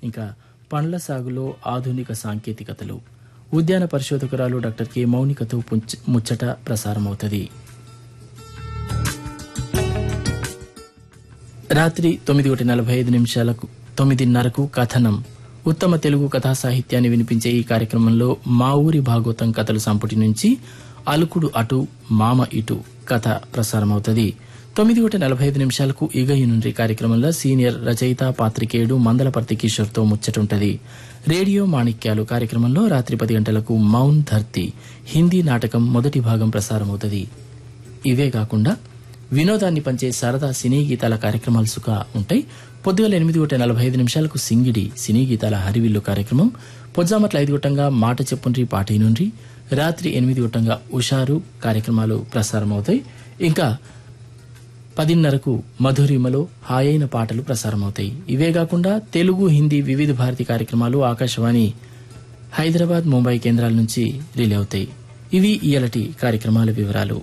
ఇంకా పండ్ల సాగులో ఆధునిక సాంకేతికతలు ఉద్యాన పరిశోధకురాలు డాక్టర్ కె మౌనికతో పుంచ- ముచ్చట ప్రసారమవుతుంది రాత్రి తొమ్మిది ఒకటి నలభై ఐదు నిమిషాలకు తొమ్మిదిన్నరకు కథనం ఉత్తమ తెలుగు కథా సాహిత్యాన్ని వినిపించే ఈ కార్యక్రమంలో మా ఊరి భాగవతం కథల సంపుటి నుంచి అలుకుడు అటు మామ ఇటు కథ ప్రసారమవుతుంది తొమ్మిది ఒకటి నలభై ఐదు నిమిషాలకు ఇగయి నుండి కార్యక్రమంలో సీనియర్ రచయిత పాత్రికేయుడు మందలపర్తి కిషోర్తో ముచ్చటుంటది రేడియో మాణిక్యాలు కార్యక్రమంలో రాత్రి పది గంటలకు మౌన్ ధర్తి హిందీ నాటకం మొదటి భాగం ప్రసారమవుతుంది ఇవే కాకుండా వినోదాన్ని పంచే సరదా సినీ గీతాల కార్యక్రమాలు సుఖ ఉంటాయి పొద్దుగల ఎనిమిది ఒకటి నలభై ఐదు నిమిషాలకు సింగిడి సినీ గీతాల హరివిల్లు కార్యక్రమం పొద్దుమట్ల ఐదు గొట్టంగా మాట చెప్పుండ్రి పాటి నుండి రాత్రి ఎనిమిది గొట్టంగా ఉషారు కార్యక్రమాలు ప్రసారమవుతాయి ఇంకా పదిన్నరకు మధురిమలో హాయైన పాటలు ప్రసారమవుతాయి ఇవే కాకుండా తెలుగు హిందీ వివిధ భారతి కార్యక్రమాలు ఆకాశవాణి హైదరాబాద్ ముంబై కేంద్రాల నుంచి రిలే అవుతాయి ఇవి ఇయలటి కార్యక్రమాల వివరాలు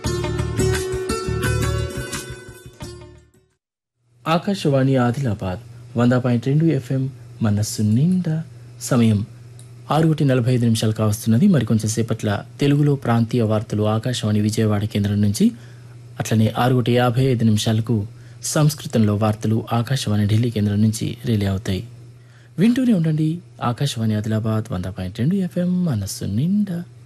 ఆకాశవాణి ఆదిలాబాద్ వంద పాయింట్ రెండు ఎఫ్ఎం మనస్సు నిండా సమయం ఆరు ఒకటి నలభై ఐదు నిమిషాలు కావస్తున్నది మరికొంచెం సేపట్ల తెలుగులో ప్రాంతీయ వార్తలు ఆకాశవాణి విజయవాడ కేంద్రం నుంచి అట్లనే ఆరు ఒకటి యాభై ఐదు నిమిషాలకు సంస్కృతంలో వార్తలు ఆకాశవాణి ఢిల్లీ కేంద్రం నుంచి రిలే అవుతాయి వింటూనే ఉండండి ఆకాశవాణి ఆదిలాబాద్ వంద పాయింట్ రెండు ఎఫ్ఎం మనస్సు నిండా